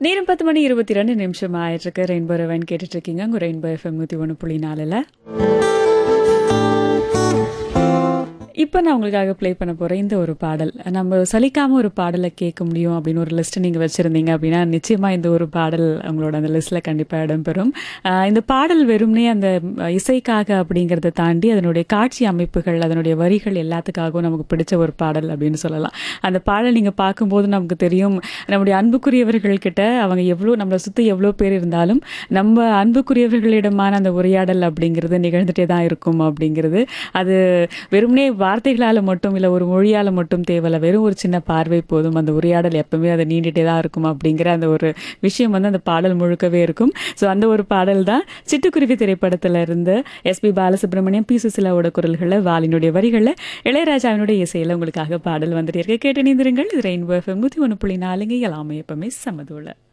நேரம் பத்து மணி இருபத்தி ரெண்டு நிமிஷம் ஆயிட்டிருக்கு ரெயின்போ ரெவன் கேட்டுட்டு இருக்கீங்க உங்க ரெயின்போ எஃப்எம் நூற்றி ஒன்று புள்ளி நாலில் இப்போ நான் உங்களுக்காக ப்ளே பண்ண போகிறேன் இந்த ஒரு பாடல் நம்ம சலிக்காமல் ஒரு பாடலை கேட்க முடியும் அப்படின்னு ஒரு லிஸ்ட் நீங்கள் வச்சுருந்தீங்க அப்படின்னா நிச்சயமாக இந்த ஒரு பாடல் உங்களோட அந்த லிஸ்ட்டில் கண்டிப்பாக இடம்பெறும் ஆஹ் இந்த பாடல் வெறும்னே அந்த இசைக்காக அப்படிங்கிறத தாண்டி அதனுடைய காட்சி அமைப்புகள் அதனுடைய வரிகள் எல்லாத்துக்காகவும் நமக்கு பிடிச்ச ஒரு பாடல் அப்படின்னு சொல்லலாம் அந்த பாடல் நீங்கள் பார்க்கும்போது நமக்கு தெரியும் நம்முடைய அன்புக்குரியவர்கள் கிட்ட அவங்க எவ்வளோ நம்மளை சுற்றி எவ்வளோ பேர் இருந்தாலும் நம்ம அன்புக்குரியவர்களிடமான அந்த உரையாடல் அப்படிங்கிறது நிகழ்ந்துட்டே தான் இருக்கும் அப்படிங்கிறது அது வெறுமனே வார்த்தைகளால் மட்டும் இல்லை ஒரு மொழியால் மட்டும் தேவையில்ல வெறும் ஒரு சின்ன பார்வை போதும் அந்த உரையாடல் எப்பவுமே அது நீண்டுட்டே தான் இருக்கும் அப்படிங்கிற அந்த ஒரு விஷயம் வந்து அந்த பாடல் முழுக்கவே இருக்கும் ஸோ அந்த ஒரு பாடல் தான் சிட்டுக்குருவி திரைப்படத்தில் இருந்து எஸ்பி பாலசுப்ரமணியம் பி சுசிலாவோட குரல்களில் வாலினுடைய வரிகளில் இளையராஜாவினுடைய இசையில் உங்களுக்காக பாடல் வந்துட்டு இருக்க கேட்டு நீந்திருங்கள் இது ரெயின்போ எஃப்எம் நூற்றி ஒன்று புள்ளி நாலுங்க எல்லாமே எப்பவுமே சமதோல